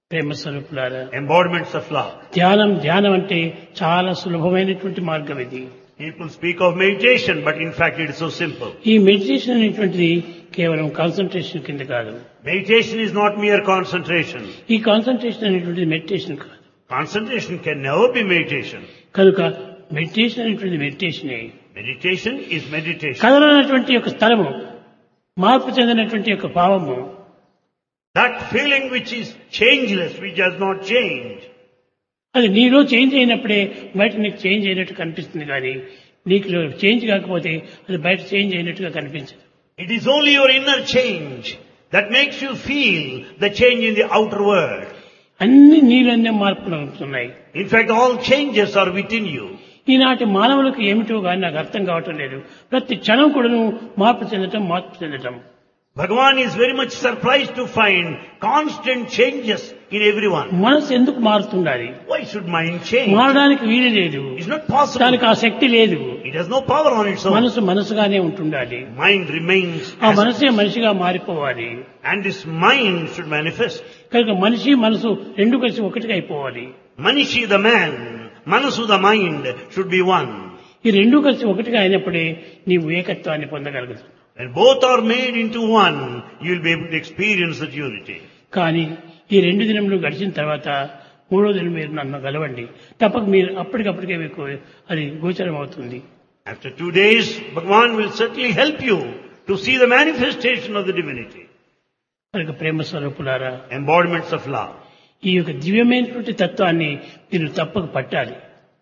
ప్రేమ స్వరూపులారా embodiments of love. ధ్యానం ధ్యానం అంటే చాలా సులభమైనటువంటి మార్గం ఇది People speak of meditation, but in fact it is so simple. ఈ మెడిటేషన్ అనేటువంటిది కేవలం కాన్సన్ట్రేషన్ కింద కాదు Meditation is not mere concentration. ఈ కాన్సన్ట్రేషన్ అనేటువంటిది మెడిటేషన్ కాదు Concentration can never be meditation. కనుక మెడిటేషన్ అనేటువంటిది మెడిటేషనే Meditation is meditation. కదలనటువంటి యొక్క స్థలము మార్పు చెందినటువంటి యొక్క భావము That feeling which is changeless, which does not change, అది నీలో చేంజ్ అయినప్పుడే బయట నీకు చేంజ్ అయినట్టు కనిపిస్తుంది కానీ నీకు చేంజ్ కాకపోతే అది బయట చేంజ్ అయినట్టుగా కనిపించదు it is only your inner change that makes you feel the change in the outer world. అన్ని నీలోనే మార్పులు అవుతున్నాయి In fact, all changes are within you. ఈనాటి మానవులకు ఏమిటో కానీ నాకు అర్థం కావటం లేదు ప్రతి క్షణం కూడాను మార్పు చెందటం మార్పు చెందటం Bhagavan is very much surprised to find constant changes in everyone. మనసు ఎందుకు మారుతుండాలి Why should mind change? మారడానికి వీలు లేదు It's not possible. దానికి ఆ శక్తి లేదు It has no power on its own. మనసు మనసుగానే ఉంటుండాలి Mind remains ఆ as మనసే మనిషిగా మారిపోవాలి and this mind should manifest. కనుక మనిషి మనసు రెండు కలిసి ఒకటిగా అయిపోవాలి Manishi the man, Manasu the mind should be one. ఈ రెండు కలిసి ఒకటిగా అయినప్పుడే నీవు ఏకత్వాన్ని పొందగలుగుతావు When both are made into one, you will be able to experience that unity. కానీ ఈ రెండు దినములు గడిచిన తర్వాత మూడో దినం మీరు నన్ను గలవండి తప్పక మీరు అప్పటికప్పటికే మీకు అది గోచరం అవుతుంది After two days, Bhagavan will certainly help you to see the manifestation of the divinity. కనుక ప్రేమ స్వరూపులారా Embodiments of love. ఈ యొక్క దివ్యమైనటువంటి తత్వాన్ని మీరు తప్పక పట్టాలి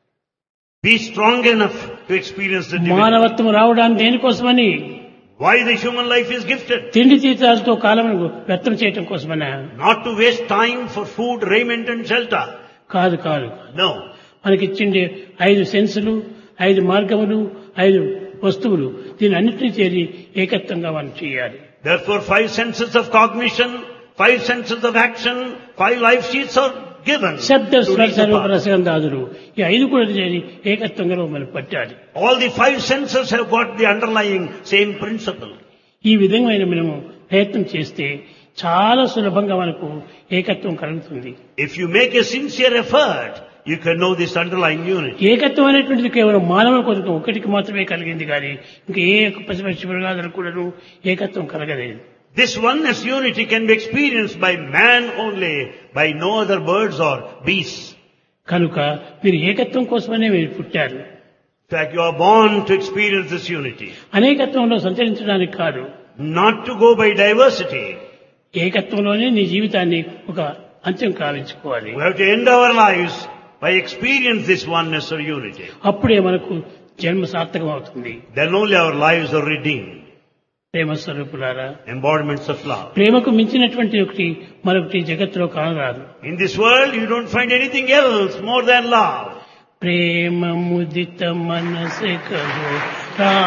Be strong enough to experience the divinity. మానవత్వం రావడానికి దేనికోసమని Why the human life is gifted? తిండి తీర్థాలతో కాలం వ్యర్థం చేయటం కోసమనా Not to waste time for food, raiment and shelter. కాదు కాదు No. మనకిచ్చిండే ఐదు సెన్సులు ఐదు మార్గములు ఐదు వస్తువులు దీని అన్నింటినీ చేరి ఏకత్వంగా మనం చేయాలి Therefore, five senses of cognition, five senses of action, five life sheets are given. శబ్ద to స్వర reach the సర్వ path. రసగంధాదులు ఈ ఐదు కూడా చేరి ఏకత్వంగా మనం పట్టాలి All the five senses have got the underlying same principle. ఈ విధమైన మనము ప్రయత్నం చేస్తే చాలా సులభంగా మనకు ఏకత్వం కలుగుతుంది If you make a sincere effort, you can know this underlying unity. ఏకత్వం అనేటువంటిది కేవలం మానవుల కొరకు ఒకటికి మాత్రమే కలిగింది కానీ ఇంకా ఏ యొక్క పశుపక్షి మృగాదులకు కూడాను ఏకత్వం కలగలేదు This oneness unity can be experienced by man only, by no other birds or beasts. కనుక మీరు ఏకత్వం కోసమనే మీరు పుట్టారు In fact, you are born to experience this unity, అనేకత్వంలో సంచరించడానికి కాదు not to go by diversity. ఏకత్వంలోనే నీ జీవితాన్ని ఒక అంత్యం కావించుకోవాలి We have to end our lives by experience this oneness or unity. అప్పుడే మనకు జన్మ సార్థకం అవుతుంది Then only our lives are redeemed. ప్రేమ స్వరూపులారా Embodiments of love. ప్రేమకు మించినటువంటి ఒకటి మరొకటి జగత్తులో కానరాదు In this world, you don't find anything else more than love. ప్రేమ ముదిత మనసే కహో